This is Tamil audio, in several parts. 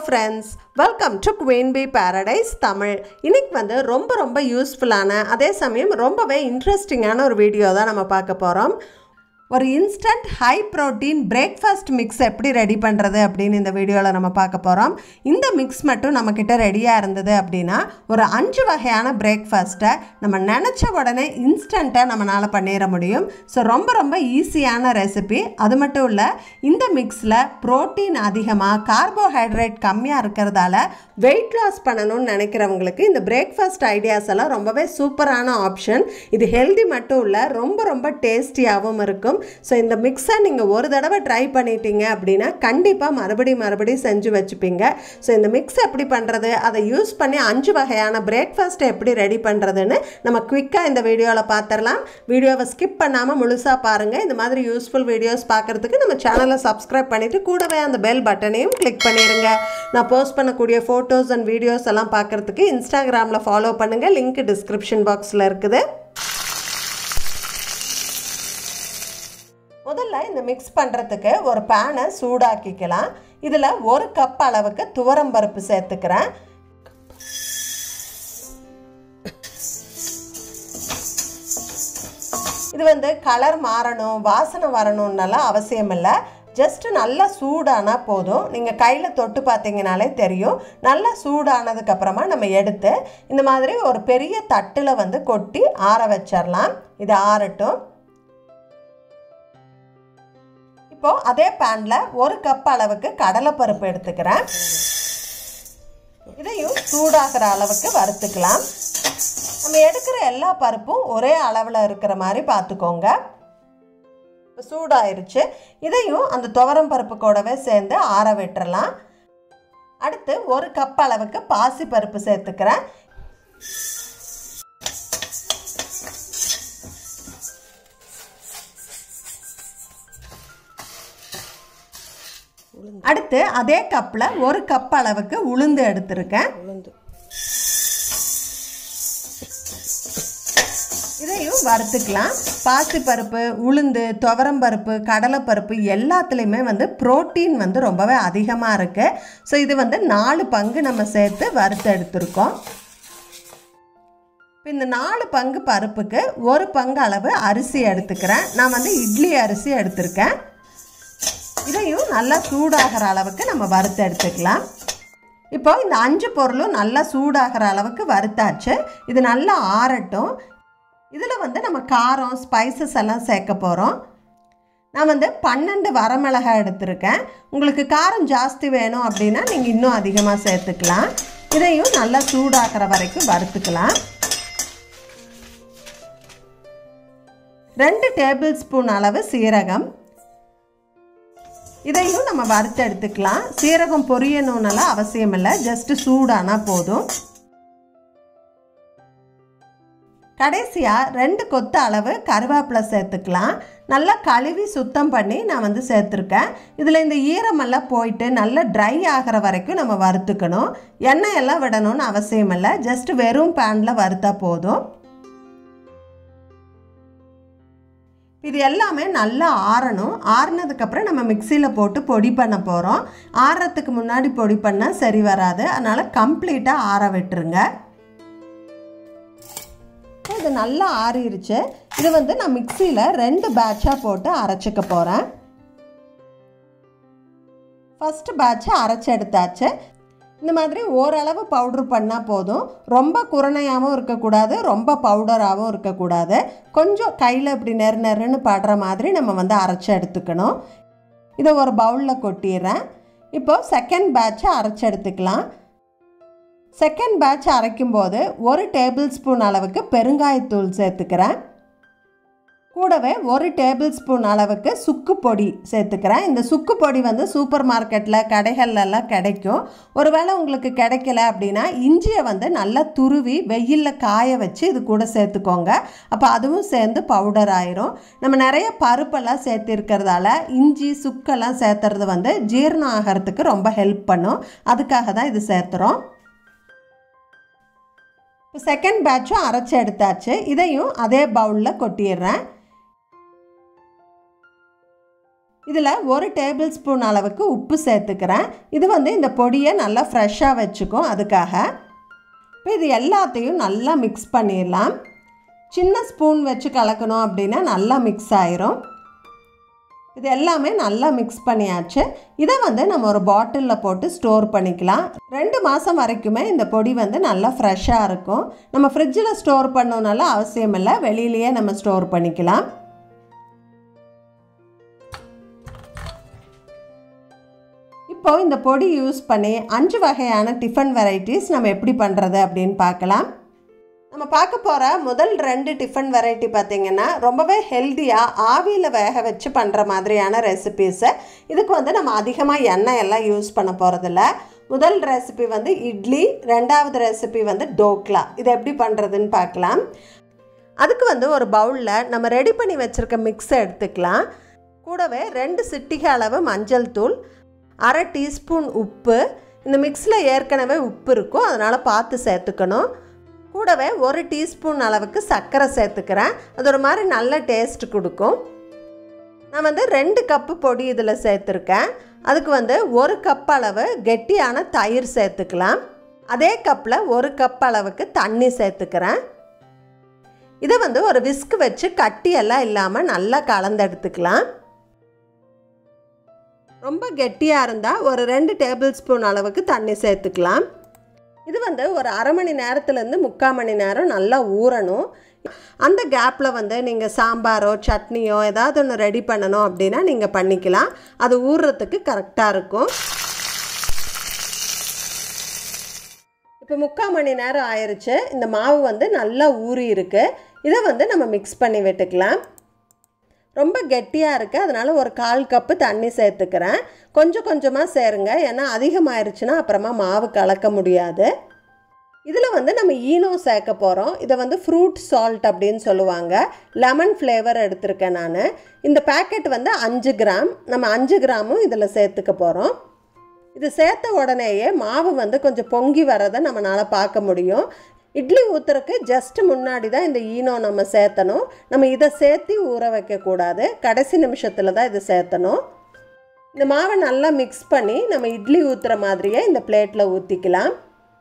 friends welcome to queen B paradise Tamil இன்னைக்கு வந்து ரொம்ப ரொம்ப யூஸ்ஃபுல்லான அதே சமயம் ரொம்பவே இன்ட்ரெஸ்டிங்கான ஒரு வீடியோ தான் நம்ம பார்க்க போகிறோம் ஒரு instant high protein breakfast mix எப்படி ரெடி பண்ணுறது அப்படின்னு இந்த வீடியோவில் நம்ம பார்க்க போகிறோம் இந்த மிக்ஸ் மட்டும் நம்மக்கிட்ட ரெடியாக இருந்தது அப்படின்னா ஒரு அஞ்சு வகையான பிரேக்ஃபாஸ்ட்டை நம்ம நினச்ச உடனே இன்ஸ்டண்ட்டாக நம்மளால் பண்ணிட முடியும் ஸோ ரொம்ப ரொம்ப ஈஸியான ரெசிபி அது மட்டும் இல்லை இந்த மிக்ஸில் ப்ரோட்டீன் அதிகமாக கார்போஹைட்ரேட் கம்மியாக இருக்கிறதால வெயிட் லாஸ் பண்ணணும்னு நினைக்கிறவங்களுக்கு இந்த பிரேக்ஃபாஸ்ட் ஐடியாஸ் எல்லாம் ரொம்பவே சூப்பரான ஆப்ஷன் இது ஹெல்தி மட்டும் இல்லை ரொம்ப ரொம்ப டேஸ்டியாகவும் இருக்கும் ஸோ இந்த மிக்ஸை நீங்கள் ஒரு தடவை ட்ரை பண்ணிட்டீங்க அப்படின்னா கண்டிப்பாக மறுபடியும் மறுபடியும் செஞ்சு வச்சுப்பீங்க ஸோ இந்த மிக்ஸ் எப்படி பண்ணுறது அதை யூஸ் பண்ணி அஞ்சு வகையான பிரேக்ஃபாஸ்ட்டை எப்படி ரெடி பண்ணுறதுன்னு நம்ம குவிக்காக இந்த வீடியோவில் பார்த்துடலாம் வீடியோவை ஸ்கிப் பண்ணாமல் முழுசாக பாருங்கள் இந்த மாதிரி யூஸ்ஃபுல் வீடியோஸ் பார்க்குறதுக்கு நம்ம சேனலை சப்ஸ்கிரைப் பண்ணிவிட்டு கூடவே அந்த பெல் பட்டனையும் கிளிக் பண்ணிடுங்க நான் போஸ்ட் பண்ணக்கூடிய ஃபோட்டோஸ் அண்ட் வீடியோஸ் எல்லாம் பார்க்குறதுக்கு இன்ஸ்டாகிராமில் ஃபாலோ பண்ணுங்கள் லிங்க் டிஸ்கிரிப்ஷன் பாக்ஸில் இருக்குது முதல்ல இந்த மிக்ஸ் பண்ணுறதுக்கு ஒரு பேனை சூடாக்கிக்கலாம் இதில் ஒரு கப் அளவுக்கு துவரம் பருப்பு சேர்த்துக்கிறேன் இது வந்து கலர் மாறணும் வாசனை வரணும்னாலாம் அவசியம் இல்லை ஜஸ்ட்டு நல்லா சூடானா போதும் நீங்கள் கையில் தொட்டு பார்த்தீங்கனாலே தெரியும் நல்லா சூடானதுக்கப்புறமா நம்ம எடுத்து இந்த மாதிரி ஒரு பெரிய தட்டில் வந்து கொட்டி ஆற வச்சிடலாம் இது ஆறட்டும் இப்போ அதே பேனில் ஒரு கப் அளவுக்கு கடலைப்பருப்பு எடுத்துக்கிறேன் இதையும் சூடாகிற அளவுக்கு வறுத்துக்கலாம் நம்ம எடுக்கிற எல்லா பருப்பும் ஒரே அளவில் இருக்கிற மாதிரி பார்த்துக்கோங்க சூடாயிருச்சு இதையும் அந்த துவரம் பருப்பு கூடவே சேர்ந்து ஆற விட்டுறலாம் அடுத்து ஒரு கப் அளவுக்கு பாசி பருப்பு சேர்த்துக்கிறேன் அடுத்து அதே கப்பில் ஒரு கப் அளவுக்கு உளுந்து எடுத்திருக்கேன் உளுந்து இதையும் வறுத்துக்கலாம் பாசிப்பருப்பு உளுந்து துவரம்பருப்பு கடலைப்பருப்பு எல்லாத்துலேயுமே வந்து புரோட்டீன் வந்து ரொம்பவே அதிகமாக இருக்குது ஸோ இது வந்து நாலு பங்கு நம்ம சேர்த்து வறுத்து எடுத்திருக்கோம் இப்போ இந்த நாலு பங்கு பருப்புக்கு ஒரு பங்கு அளவு அரிசி எடுத்துக்கிறேன் நான் வந்து இட்லி அரிசி எடுத்திருக்கேன் இதையும் நல்லா சூடாகிற அளவுக்கு நம்ம வறுத்து எடுத்துக்கலாம் இப்போ இந்த அஞ்சு பொருளும் நல்லா சூடாகிற அளவுக்கு வறுத்தாச்சு இது நல்லா ஆறட்டும் இதில் வந்து நம்ம காரம் ஸ்பைசஸ் எல்லாம் சேர்க்க போகிறோம் நான் வந்து பன்னெண்டு வரமிளகாய் எடுத்திருக்கேன் உங்களுக்கு காரம் ஜாஸ்தி வேணும் அப்படின்னா நீங்கள் இன்னும் அதிகமாக சேர்த்துக்கலாம் இதையும் நல்லா சூடாகிற வரைக்கும் வறுத்துக்கலாம் ரெண்டு டேபிள் ஸ்பூன் அளவு சீரகம் இதையும் நம்ம வறுத்து எடுத்துக்கலாம் சீரகம் பொரியணும்னால அவசியம் இல்லை ஜஸ்ட்டு சூடானா போதும் கடைசியாக ரெண்டு கொத்து அளவு கருவேப்பிலை சேர்த்துக்கலாம் நல்லா கழுவி சுத்தம் பண்ணி நான் வந்து சேர்த்துருக்கேன் இதில் இந்த ஈரமெல்லாம் போயிட்டு நல்லா ட்ரை ஆகிற வரைக்கும் நம்ம வறுத்துக்கணும் எண்ணெய் எல்லாம் விடணும்னு அவசியம் இல்லை ஜஸ்ட் வெறும் பேனில் வறுத்தா போதும் இது எல்லாமே நல்லா ஆறணும் ஆறுனதுக்கப்புறம் நம்ம மிக்சியில் போட்டு பொடி பண்ண போகிறோம் ஆறுறதுக்கு முன்னாடி பொடி பண்ணால் சரி வராது அதனால் கம்ப்ளீட்டாக ஆற விட்டுருங்க இது நல்லா ஆறிடுச்சு இது வந்து நான் மிக்சியில் ரெண்டு பேட்சாக போட்டு அரைச்சிக்க போகிறேன் ஃபஸ்ட்டு பேட்சை அரைச்சி எடுத்தாச்சு இந்த மாதிரி ஓரளவு பவுட்ரு பண்ணால் போதும் ரொம்ப குரணையாகவும் இருக்கக்கூடாது ரொம்ப பவுடராகவும் இருக்கக்கூடாது கொஞ்சம் கையில் இப்படி நெரு நெருன்னு படுற மாதிரி நம்ம வந்து அரைச்சி எடுத்துக்கணும் இதை ஒரு பவுலில் கொட்டிடுறேன் இப்போது செகண்ட் பேட்சை அரைச்சி எடுத்துக்கலாம் செகண்ட் பேட்ச் அரைக்கும்போது ஒரு டேபிள் ஸ்பூன் அளவுக்கு பெருங்காயத்தூள் சேர்த்துக்கிறேன் கூடவே ஒரு டேபிள் ஸ்பூன் அளவுக்கு சுக்கு பொடி சேர்த்துக்கிறேன் இந்த சுக்கு பொடி வந்து சூப்பர் மார்க்கெட்டில் கடைகள்லாம் கிடைக்கும் ஒருவேளை உங்களுக்கு கிடைக்கல அப்படின்னா இஞ்சியை வந்து நல்லா துருவி வெயிலில் காய வச்சு இது கூட சேர்த்துக்கோங்க அப்போ அதுவும் சேர்ந்து பவுடர் ஆயிரும் நம்ம நிறைய பருப்பெல்லாம் சேர்த்திருக்கிறதால இஞ்சி சுக்கெல்லாம் சேர்த்துறது வந்து ஜீரணம் ஆகிறதுக்கு ரொம்ப ஹெல்ப் பண்ணும் அதுக்காக தான் இது சேர்த்துறோம் இப்போ செகண்ட் பேட்சும் அரைச்சி எடுத்தாச்சு இதையும் அதே பவுலில் கொட்டிடுறேன் இதில் ஒரு டேபிள் ஸ்பூன் அளவுக்கு உப்பு சேர்த்துக்கிறேன் இது வந்து இந்த பொடியை நல்லா ஃப்ரெஷ்ஷாக வச்சுக்கும் அதுக்காக இப்போ இது எல்லாத்தையும் நல்லா மிக்ஸ் பண்ணிடலாம் சின்ன ஸ்பூன் வச்சு கலக்கணும் அப்படின்னா நல்லா மிக்ஸ் ஆயிரும் இது எல்லாமே நல்லா மிக்ஸ் பண்ணியாச்சு இதை வந்து நம்ம ஒரு பாட்டிலில் போட்டு ஸ்டோர் பண்ணிக்கலாம் ரெண்டு மாதம் வரைக்குமே இந்த பொடி வந்து நல்லா ஃப்ரெஷ்ஷாக இருக்கும் நம்ம ஃப்ரிட்ஜில் ஸ்டோர் பண்ணணுனால அவசியம் இல்லை வெளியிலேயே நம்ம ஸ்டோர் பண்ணிக்கலாம் இப்போ இந்த பொடி யூஸ் பண்ணி அஞ்சு வகையான டிஃபன் வெரைட்டிஸ் நம்ம எப்படி பண்ணுறது அப்படின்னு பார்க்கலாம் நம்ம பார்க்க போகிற முதல் ரெண்டு டிஃபன் வெரைட்டி பார்த்திங்கன்னா ரொம்பவே ஹெல்த்தியாக ஆவியில் வேக வச்சு பண்ணுற மாதிரியான ரெசிபீஸு இதுக்கு வந்து நம்ம அதிகமாக எண்ணெய் எல்லாம் யூஸ் பண்ண போகிறதில்ல முதல் ரெசிபி வந்து இட்லி ரெண்டாவது ரெசிபி வந்து டோக்லா இது எப்படி பண்ணுறதுன்னு பார்க்கலாம் அதுக்கு வந்து ஒரு பவுலில் நம்ம ரெடி பண்ணி வச்சுருக்க மிக்ஸை எடுத்துக்கலாம் கூடவே ரெண்டு சிட்டிகை அளவு மஞ்சள் தூள் அரை டீஸ்பூன் உப்பு இந்த மிக்ஸில் ஏற்கனவே உப்பு இருக்கும் அதனால் பார்த்து சேர்த்துக்கணும் கூடவே ஒரு டீஸ்பூன் அளவுக்கு சர்க்கரை சேர்த்துக்கிறேன் அது ஒரு மாதிரி நல்ல டேஸ்ட் கொடுக்கும் நான் வந்து ரெண்டு கப்பு பொடி இதில் சேர்த்துருக்கேன் அதுக்கு வந்து ஒரு கப் அளவு கெட்டியான தயிர் சேர்த்துக்கலாம் அதே கப்பில் ஒரு கப் அளவுக்கு தண்ணி சேர்த்துக்கிறேன் இதை வந்து ஒரு விஸ்க் வச்சு கட்டியெல்லாம் இல்லாமல் நல்லா கலந்தெடுத்துக்கலாம் ரொம்ப கெட்டியாக இருந்தால் ஒரு ரெண்டு டேபிள் ஸ்பூன் அளவுக்கு தண்ணி சேர்த்துக்கலாம் இது வந்து ஒரு அரை மணி நேரத்துலேருந்து முக்கால் மணி நேரம் நல்லா ஊறணும் அந்த கேப்பில் வந்து நீங்கள் சாம்பாரோ சட்னியோ ஏதாவது ஒன்று ரெடி பண்ணணும் அப்படின்னா நீங்கள் பண்ணிக்கலாம் அது ஊறுறதுக்கு கரெக்டாக இருக்கும் இப்போ முக்கால் மணி நேரம் ஆயிடுச்சு இந்த மாவு வந்து நல்லா ஊறி இருக்குது இதை வந்து நம்ம மிக்ஸ் பண்ணி விட்டுக்கலாம் ரொம்ப கெட்டியாக இருக்குது அதனால் ஒரு கால் கப்பு தண்ணி சேர்த்துக்கிறேன் கொஞ்சம் கொஞ்சமாக சேருங்க ஏன்னா அதிகமாயிருச்சுன்னா அப்புறமா மாவு கலக்க முடியாது இதில் வந்து நம்ம ஈனோ சேர்க்க போகிறோம் இதை வந்து ஃப்ரூட் சால்ட் அப்படின்னு சொல்லுவாங்க லெமன் ஃப்ளேவர் எடுத்திருக்கேன் நான் இந்த பேக்கெட் வந்து அஞ்சு கிராம் நம்ம அஞ்சு கிராமும் இதில் சேர்த்துக்க போகிறோம் இது சேர்த்த உடனேயே மாவு வந்து கொஞ்சம் பொங்கி வரதை நம்மளால் பார்க்க முடியும் இட்லி ஊற்றுறக்கு ஜஸ்ட் முன்னாடி தான் இந்த ஈனோ நம்ம சேர்த்தணும் நம்ம இதை சேர்த்து ஊற வைக்கக்கூடாது கடைசி நிமிஷத்தில் தான் இதை சேர்த்தணும் இந்த மாவை நல்லா மிக்ஸ் பண்ணி நம்ம இட்லி ஊற்றுற மாதிரியே இந்த பிளேட்டில் ஊற்றிக்கலாம்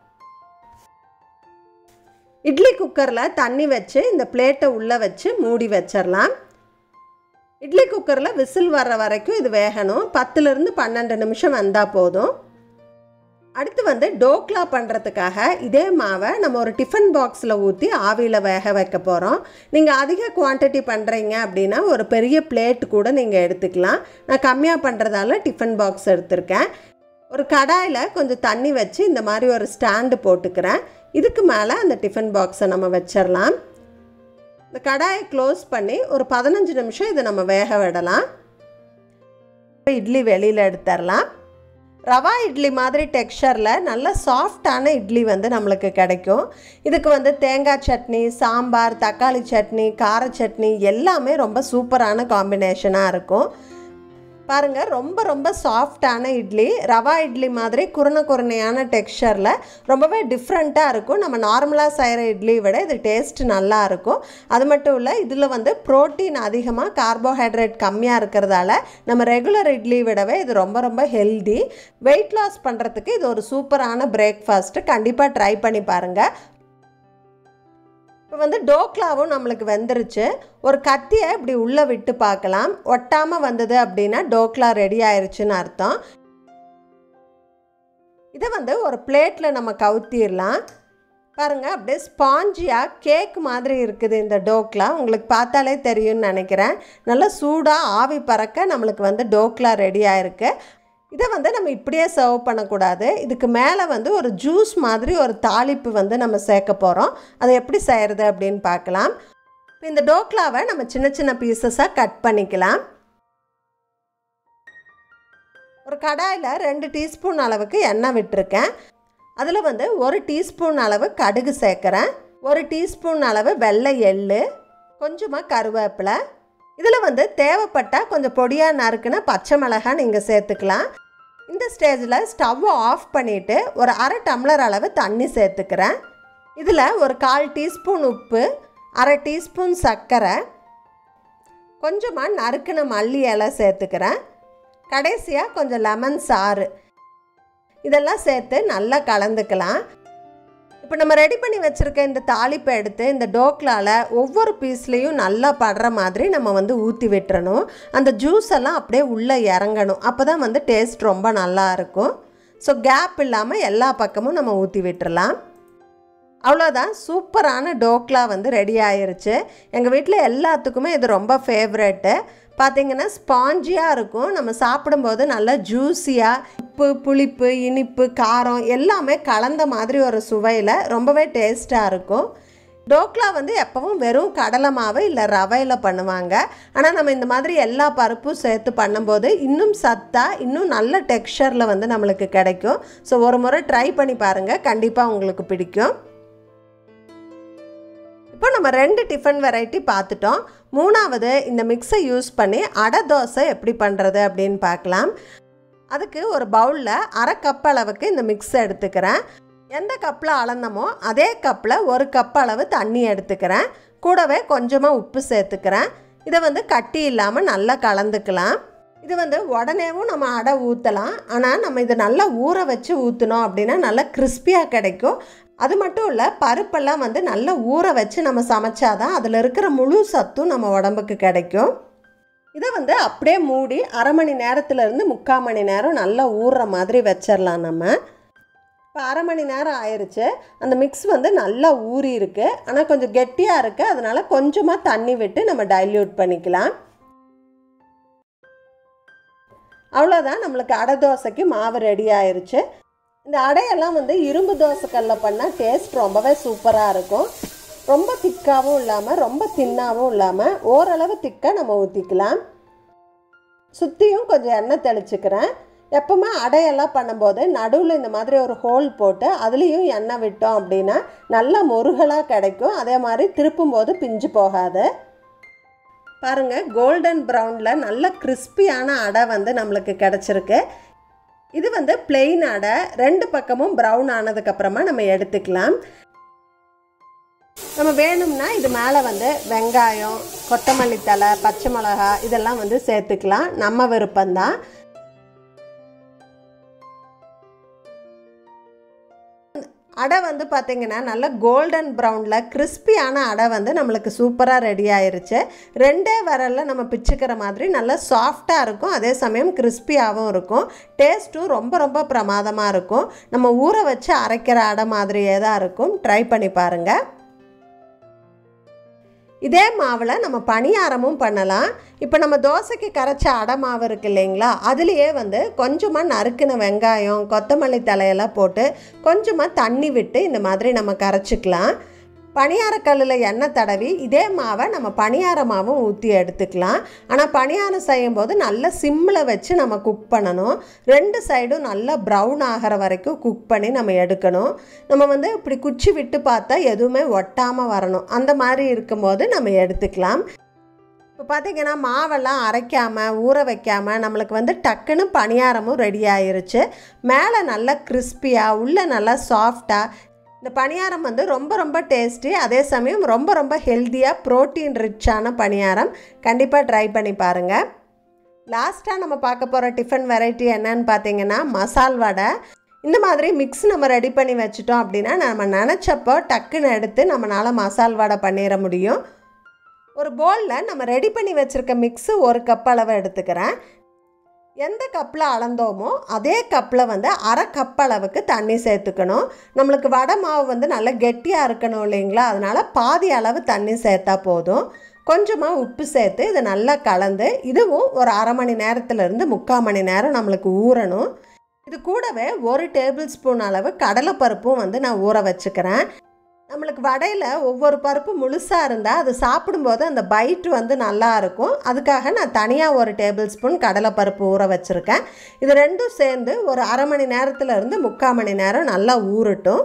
இட்லி குக்கரில் தண்ணி வச்சு இந்த பிளேட்டை உள்ளே வச்சு மூடி வச்சிடலாம் இட்லி குக்கரில் விசில் வர்ற வரைக்கும் இது வேகணும் பத்துலேருந்து பன்னெண்டு நிமிஷம் வந்தால் போதும் அடுத்து வந்து டோக்லா பண்ணுறதுக்காக இதே மாவை நம்ம ஒரு டிஃபன் பாக்ஸில் ஊற்றி ஆவியில் வேக வைக்க போகிறோம் நீங்கள் அதிக குவான்டிட்டி பண்ணுறீங்க அப்படின்னா ஒரு பெரிய பிளேட் கூட நீங்கள் எடுத்துக்கலாம் நான் கம்மியாக பண்ணுறதால டிஃபன் பாக்ஸ் எடுத்திருக்கேன் ஒரு கடாயில் கொஞ்சம் தண்ணி வச்சு இந்த மாதிரி ஒரு ஸ்டாண்டு போட்டுக்கிறேன் இதுக்கு மேலே அந்த டிஃபன் பாக்ஸை நம்ம வச்சிடலாம் இந்த கடாயை க்ளோஸ் பண்ணி ஒரு பதினஞ்சு நிமிஷம் இதை நம்ம வேக விடலாம் இட்லி வெளியில் எடுத்துடலாம் ரவா இட்லி மாதிரி டெக்ஸ்சரில் நல்ல சாஃப்டான இட்லி வந்து நம்மளுக்கு கிடைக்கும் இதுக்கு வந்து தேங்காய் சட்னி சாம்பார் தக்காளி சட்னி கார சட்னி எல்லாமே ரொம்ப சூப்பரான காம்பினேஷனாக இருக்கும் பாருங்கள் ரொம்ப ரொம்ப சாஃப்டான இட்லி ரவா இட்லி மாதிரி குறுன குறுனையான டெக்ஸ்சரில் ரொம்பவே டிஃப்ரெண்ட்டாக இருக்கும் நம்ம நார்மலாக செய்கிற இட்லி விட இது டேஸ்ட் நல்லா இருக்கும் அது மட்டும் இல்லை இதில் வந்து ப்ரோட்டீன் அதிகமாக கார்போஹைட்ரேட் கம்மியாக இருக்கிறதால நம்ம ரெகுலர் இட்லி விடவே இது ரொம்ப ரொம்ப ஹெல்தி வெயிட் லாஸ் பண்ணுறதுக்கு இது ஒரு சூப்பரான பிரேக்ஃபாஸ்ட்டு கண்டிப்பாக ட்ரை பண்ணி பாருங்கள் இப்போ வந்து டோக்லாவும் நம்மளுக்கு வெந்துருச்சு ஒரு கத்தியை இப்படி உள்ளே விட்டு பார்க்கலாம் ஒட்டாமல் வந்தது அப்படின்னா டோக்லா ரெடி ஆயிருச்சுன்னு அர்த்தம் இதை வந்து ஒரு பிளேட்டில் நம்ம கவுத்திடலாம் பாருங்கள் அப்படியே ஸ்பாஞ்சியாக கேக் மாதிரி இருக்குது இந்த டோக்லா உங்களுக்கு பார்த்தாலே தெரியும்னு நினைக்கிறேன் நல்லா சூடாக ஆவி பறக்க நம்மளுக்கு வந்து டோக்லா ரெடி ஆயிருக்கு இதை வந்து நம்ம இப்படியே சர்வ் பண்ணக்கூடாது இதுக்கு மேலே வந்து ஒரு ஜூஸ் மாதிரி ஒரு தாளிப்பு வந்து நம்ம சேர்க்க போகிறோம் அதை எப்படி செய்கிறது அப்படின்னு பார்க்கலாம் இப்போ இந்த டோக்லாவை நம்ம சின்ன சின்ன பீசஸாக கட் பண்ணிக்கலாம் ஒரு கடாயில் ரெண்டு டீஸ்பூன் அளவுக்கு எண்ணெய் விட்டுருக்கேன் அதில் வந்து ஒரு டீஸ்பூன் அளவு கடுகு சேர்க்குறேன் ஒரு டீஸ்பூன் அளவு வெள்ளை எள்ளு கொஞ்சமாக கருவேப்பிலை இதில் வந்து தேவைப்பட்டால் கொஞ்சம் பொடியாக நறுக்குன பச்சை மிளகாய் நீங்கள் சேர்த்துக்கலாம் இந்த ஸ்டேஜில் ஸ்டவ்வை ஆஃப் பண்ணிவிட்டு ஒரு அரை டம்ளர் அளவு தண்ணி சேர்த்துக்கிறேன் இதில் ஒரு கால் டீஸ்பூன் உப்பு அரை டீஸ்பூன் சர்க்கரை கொஞ்சமாக நறுக்கின மல்லி இலை சேர்த்துக்கிறேன் கடைசியாக கொஞ்சம் லெமன் சாறு இதெல்லாம் சேர்த்து நல்லா கலந்துக்கலாம் இப்போ நம்ம ரெடி பண்ணி வச்சுருக்க இந்த தாளிப்பை எடுத்து இந்த டோக்லாவில் ஒவ்வொரு பீஸ்லேயும் நல்லா படுற மாதிரி நம்ம வந்து ஊற்றி விட்டுறணும் அந்த ஜூஸ் எல்லாம் அப்படியே உள்ளே இறங்கணும் அப்போ தான் வந்து டேஸ்ட் ரொம்ப நல்லா இருக்கும் ஸோ கேப் இல்லாமல் எல்லா பக்கமும் நம்ம ஊற்றி விட்டுறலாம் அவ்வளோதான் சூப்பரான டோக்லா வந்து ரெடி ஆயிருச்சு எங்கள் வீட்டில் எல்லாத்துக்குமே இது ரொம்ப ஃபேவரெட்டு பார்த்திங்கன்னா ஸ்பாஞ்சியாக இருக்கும் நம்ம சாப்பிடும்போது நல்லா ஜூஸியாக உப்பு புளிப்பு இனிப்பு காரம் எல்லாமே கலந்த மாதிரி ஒரு சுவையில் ரொம்பவே டேஸ்ட்டாக இருக்கும் டோக்லா வந்து எப்பவும் வெறும் கடலை மாவு இல்லை ரவையில் பண்ணுவாங்க ஆனால் நம்ம இந்த மாதிரி எல்லா பருப்பும் சேர்த்து பண்ணும்போது இன்னும் சத்தாக இன்னும் நல்ல டெக்ஸ்சரில் வந்து நம்மளுக்கு கிடைக்கும் ஸோ ஒரு முறை ட்ரை பண்ணி பாருங்கள் கண்டிப்பாக உங்களுக்கு பிடிக்கும் இப்போ நம்ம ரெண்டு டிஃபன் வெரைட்டி பார்த்துட்டோம் மூணாவது இந்த மிக்ஸை யூஸ் பண்ணி அடை தோசை எப்படி பண்ணுறது அப்படின்னு பார்க்கலாம் அதுக்கு ஒரு பவுலில் அரை கப் அளவுக்கு இந்த மிக்ஸ் எடுத்துக்கிறேன் எந்த கப்பில் அளந்தமோ அதே கப்பில் ஒரு கப் அளவு தண்ணி எடுத்துக்கிறேன் கூடவே கொஞ்சமாக உப்பு சேர்த்துக்கிறேன் இதை வந்து கட்டி இல்லாமல் நல்லா கலந்துக்கலாம் இது வந்து உடனேவும் நம்ம அடை ஊற்றலாம் ஆனால் நம்ம இதை நல்லா ஊற வச்சு ஊற்றினோம் அப்படின்னா நல்லா கிறிஸ்பியாக கிடைக்கும் அது மட்டும் இல்லை பருப்பெல்லாம் வந்து நல்லா ஊற வச்சு நம்ம சமைச்சாதான் அதில் இருக்கிற முழு சத்தும் நம்ம உடம்புக்கு கிடைக்கும் இதை வந்து அப்படியே மூடி அரை மணி நேரத்துலேருந்து முக்கால் மணி நேரம் நல்லா ஊறுற மாதிரி வச்சிடலாம் நம்ம இப்போ அரை மணி நேரம் ஆயிடுச்சு அந்த மிக்ஸ் வந்து நல்லா ஊறி இருக்கு ஆனால் கொஞ்சம் கெட்டியாக இருக்குது அதனால் கொஞ்சமாக தண்ணி விட்டு நம்ம டைல்யூட் பண்ணிக்கலாம் அவ்வளோதான் நம்மளுக்கு அடை தோசைக்கு மாவு ரெடி ஆயிருச்சு இந்த அடையெல்லாம் வந்து இரும்பு தோசைக்கல்லில் பண்ணால் டேஸ்ட் ரொம்பவே சூப்பராக இருக்கும் ரொம்ப திக்காகவும் இல்லாமல் ரொம்ப தின்னாகவும் இல்லாமல் ஓரளவு திக்காக நம்ம ஊற்றிக்கலாம் சுற்றியும் கொஞ்சம் எண்ணெய் தெளிச்சுக்கிறேன் எப்பவுமே அடையெல்லாம் பண்ணும்போது நடுவில் இந்த மாதிரி ஒரு ஹோல் போட்டு அதுலேயும் எண்ணெய் விட்டோம் அப்படின்னா நல்லா முருகலாக கிடைக்கும் அதே மாதிரி திருப்பும்போது பிஞ்சு போகாது பாருங்கள் கோல்டன் ப்ரௌனில் நல்ல கிறிஸ்பியான அடை வந்து நம்மளுக்கு கிடச்சிருக்கு இது வந்து பிளெயின் அடை ரெண்டு பக்கமும் ப்ரௌன் ஆனதுக்கப்புறமா நம்ம எடுத்துக்கலாம் நம்ம வேணும்னா இது மேலே வந்து வெங்காயம் கொத்தமல்லி தலை பச்சை மிளகா இதெல்லாம் வந்து சேர்த்துக்கலாம் நம்ம விருப்பம்தான் அடை வந்து பார்த்திங்கன்னா நல்ல கோல்டன் ப்ரௌனில் கிறிஸ்பியான அடை வந்து நம்மளுக்கு சூப்பராக ரெடி ஆயிருச்சு ரெண்டே வரலில் நம்ம பிச்சுக்கிற மாதிரி நல்லா சாஃப்டாக இருக்கும் அதே சமயம் கிறிஸ்பியாகவும் இருக்கும் டேஸ்ட்டும் ரொம்ப ரொம்ப பிரமாதமாக இருக்கும் நம்ம ஊற வச்சு அரைக்கிற அடை மாதிரியே தான் இருக்கும் ட்ரை பண்ணி பாருங்கள் இதே மாவில் நம்ம பணியாரமும் பண்ணலாம் இப்போ நம்ம தோசைக்கு கரைச்ச அடை மாவு இருக்கு இல்லைங்களா அதுலேயே வந்து கொஞ்சமாக நறுக்கின வெங்காயம் கொத்தமல்லி தலையெல்லாம் போட்டு கொஞ்சமாக தண்ணி விட்டு இந்த மாதிரி நம்ம கரைச்சிக்கலாம் பணியாரக்கல்லில் எண்ணெய் தடவி இதே மாவை நம்ம பணியார மாவும் ஊற்றி எடுத்துக்கலாம் ஆனால் பணியாரம் செய்யும்போது நல்லா சிம்மில் வச்சு நம்ம குக் பண்ணணும் ரெண்டு சைடும் நல்லா ப்ரௌன் ஆகிற வரைக்கும் குக் பண்ணி நம்ம எடுக்கணும் நம்ம வந்து இப்படி குச்சி விட்டு பார்த்தா எதுவுமே ஒட்டாமல் வரணும் அந்த மாதிரி இருக்கும்போது நம்ம எடுத்துக்கலாம் இப்போ பார்த்தீங்கன்னா மாவெல்லாம் அரைக்காமல் ஊற வைக்காமல் நம்மளுக்கு வந்து டக்குன்னு பணியாரமும் ரெடி ஆயிருச்சு மேலே நல்லா கிறிஸ்பியாக உள்ளே நல்லா சாஃப்டாக இந்த பணியாரம் வந்து ரொம்ப ரொம்ப டேஸ்டி அதே சமயம் ரொம்ப ரொம்ப ஹெல்த்தியாக ப்ரோட்டீன் ரிச்சான பணியாரம் கண்டிப்பாக ட்ரை பண்ணி பாருங்கள் லாஸ்ட்டாக நம்ம பார்க்க போகிற டிஃபன் வெரைட்டி என்னன்னு பார்த்தீங்கன்னா மசால் வடை இந்த மாதிரி மிக்ஸ் நம்ம ரெடி பண்ணி வச்சுட்டோம் அப்படின்னா நம்ம நினச்சப்போ டக்குன்னு எடுத்து நம்மளால் மசால் வடை பண்ணிட முடியும் ஒரு பவுலில் நம்ம ரெடி பண்ணி வச்சுருக்க மிக்ஸு ஒரு கப் அளவு எடுத்துக்கிறேன் எந்த கப்பில் அளந்தோமோ அதே கப்பில் வந்து அரை கப் அளவுக்கு தண்ணி சேர்த்துக்கணும் நம்மளுக்கு வடை மாவு வந்து நல்லா கெட்டியாக இருக்கணும் இல்லைங்களா அதனால் பாதி அளவு தண்ணி சேர்த்தா போதும் கொஞ்சமாக உப்பு சேர்த்து இதை நல்லா கலந்து இதுவும் ஒரு அரை மணி நேரத்துலேருந்து முக்கால் மணி நேரம் நம்மளுக்கு ஊறணும் இது கூடவே ஒரு டேபிள் ஸ்பூன் அளவு கடலைப்பருப்பும் வந்து நான் ஊற வச்சுக்கிறேன் நம்மளுக்கு வடையில் ஒவ்வொரு பருப்பு முழுசாக இருந்தால் அது சாப்பிடும்போது அந்த பைட் வந்து நல்லா இருக்கும் அதுக்காக நான் தனியாக ஒரு டேபிள் ஸ்பூன் கடலைப்பருப்பு ஊற வச்சுருக்கேன் இது ரெண்டும் சேர்ந்து ஒரு அரை மணி நேரத்தில் இருந்து முக்கால் மணி நேரம் நல்லா ஊறட்டும்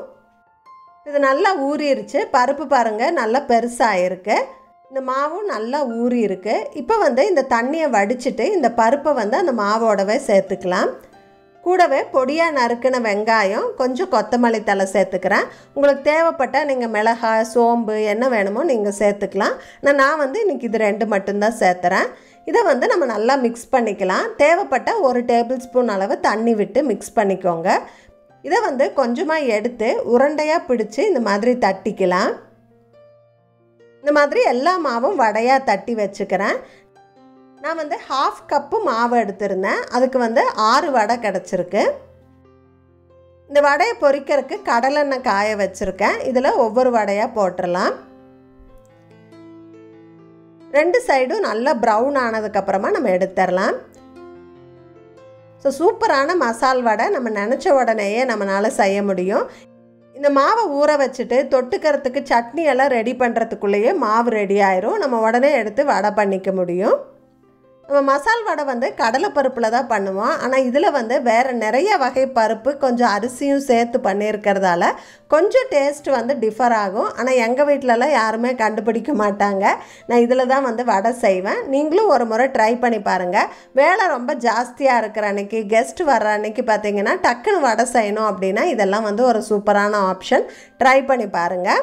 இது நல்லா ஊறிடுச்சு பருப்பு பாருங்கள் நல்லா பெருசாகிருக்கு இந்த மாவும் நல்லா ஊறி இருக்கு இப்போ வந்து இந்த தண்ணியை வடிச்சிட்டு இந்த பருப்பை வந்து அந்த மாவோடவே சேர்த்துக்கலாம் கூடவே பொடியாக நறுக்கின வெங்காயம் கொஞ்சம் கொத்தமல்லி தலை சேர்த்துக்கிறேன் உங்களுக்கு தேவைப்பட்டால் நீங்கள் மிளகாய் சோம்பு என்ன வேணுமோ நீங்கள் சேர்த்துக்கலாம் ஆனால் நான் வந்து இன்றைக்கி இது ரெண்டு மட்டும்தான் சேர்த்துறேன் இதை வந்து நம்ம நல்லா மிக்ஸ் பண்ணிக்கலாம் தேவைப்பட்ட ஒரு டேபிள் ஸ்பூன் அளவு தண்ணி விட்டு மிக்ஸ் பண்ணிக்கோங்க இதை வந்து கொஞ்சமாக எடுத்து உருண்டையாக பிடிச்சி இந்த மாதிரி தட்டிக்கலாம் இந்த மாதிரி எல்லா மாவும் வடையாக தட்டி வச்சுக்கிறேன் நான் வந்து ஹாஃப் கப்பு மாவு எடுத்திருந்தேன் அதுக்கு வந்து ஆறு வடை கிடச்சிருக்கு இந்த வடையை பொரிக்கிறதுக்கு கடலெண்ணெய் காய வச்சுருக்கேன் இதில் ஒவ்வொரு வடையாக போட்டுடலாம் ரெண்டு சைடும் நல்லா ப்ரௌன் ஆனதுக்கப்புறமா நம்ம எடுத்துடலாம் ஸோ சூப்பரான மசால் வடை நம்ம நினச்ச உடனேயே நம்மளால் செய்ய முடியும் இந்த மாவை ஊற வச்சுட்டு தொட்டுக்கிறதுக்கு சட்னி எல்லாம் ரெடி பண்ணுறதுக்குள்ளேயே மாவு ரெடி ஆயிரும் நம்ம உடனே எடுத்து வடை பண்ணிக்க முடியும் நம்ம மசால் வடை வந்து கடலை பருப்பில் தான் பண்ணுவோம் ஆனால் இதில் வந்து வேறு நிறைய வகை பருப்பு கொஞ்சம் அரிசியும் சேர்த்து பண்ணியிருக்கிறதால கொஞ்சம் டேஸ்ட் வந்து டிஃபர் ஆகும் ஆனால் எங்கள் வீட்டிலலாம் யாருமே கண்டுபிடிக்க மாட்டாங்க நான் இதில் தான் வந்து வடை செய்வேன் நீங்களும் ஒரு முறை ட்ரை பண்ணி பாருங்கள் வேலை ரொம்ப ஜாஸ்தியாக இருக்கிற அன்னைக்கு கெஸ்ட் வர்ற அன்னைக்கு பார்த்தீங்கன்னா டக்குன்னு வடை செய்யணும் அப்படின்னா இதெல்லாம் வந்து ஒரு சூப்பரான ஆப்ஷன் ட்ரை பண்ணி பாருங்கள்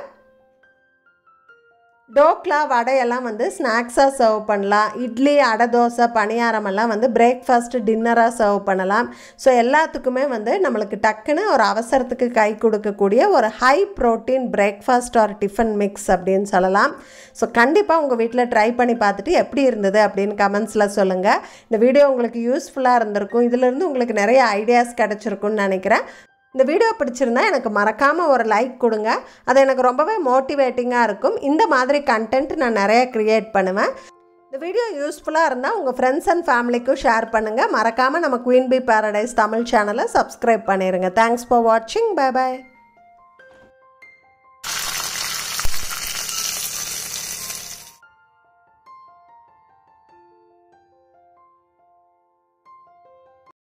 டோக்லா வடையெல்லாம் வந்து ஸ்நாக்ஸாக சர்வ் பண்ணலாம் இட்லி அடை தோசை பணியாரமெல்லாம் வந்து பிரேக்ஃபாஸ்ட் டின்னராக சர்வ் பண்ணலாம் ஸோ எல்லாத்துக்குமே வந்து நம்மளுக்கு டக்குன்னு ஒரு அவசரத்துக்கு கை கொடுக்கக்கூடிய ஒரு high protein breakfast or tiffin mix அப்படின்னு சொல்லலாம் ஸோ கண்டிப்பாக உங்கள் வீட்டில் ட்ரை பண்ணி பார்த்துட்டு எப்படி இருந்தது அப்படின்னு கமெண்ட்ஸில் சொல்லுங்கள் இந்த வீடியோ உங்களுக்கு யூஸ்ஃபுல்லாக இருந்திருக்கும் இதிலேருந்து உங்களுக்கு நிறைய ஐடியாஸ் கிடச்சிருக்குன்னு நினைக்கிறேன் இந்த வீடியோ பிடிச்சிருந்தா எனக்கு மறக்காமல் ஒரு லைக் கொடுங்க அது எனக்கு ரொம்பவே மோட்டிவேட்டிங்காக இருக்கும் இந்த மாதிரி கண்டென்ட் நான் நிறைய க்ரியேட் பண்ணுவேன் இந்த வீடியோ யூஸ்ஃபுல்லாக இருந்தால் உங்கள் ஃப்ரெண்ட்ஸ் அண்ட் ஃபேமிலிக்கும் ஷேர் பண்ணுங்கள் மறக்காமல் நம்ம குயின் பி பேரடைஸ் தமிழ் சேனலை சப்ஸ்கிரைப் பண்ணிடுங்க தேங்க்ஸ் ஃபார் வாட்சிங் பை பாய்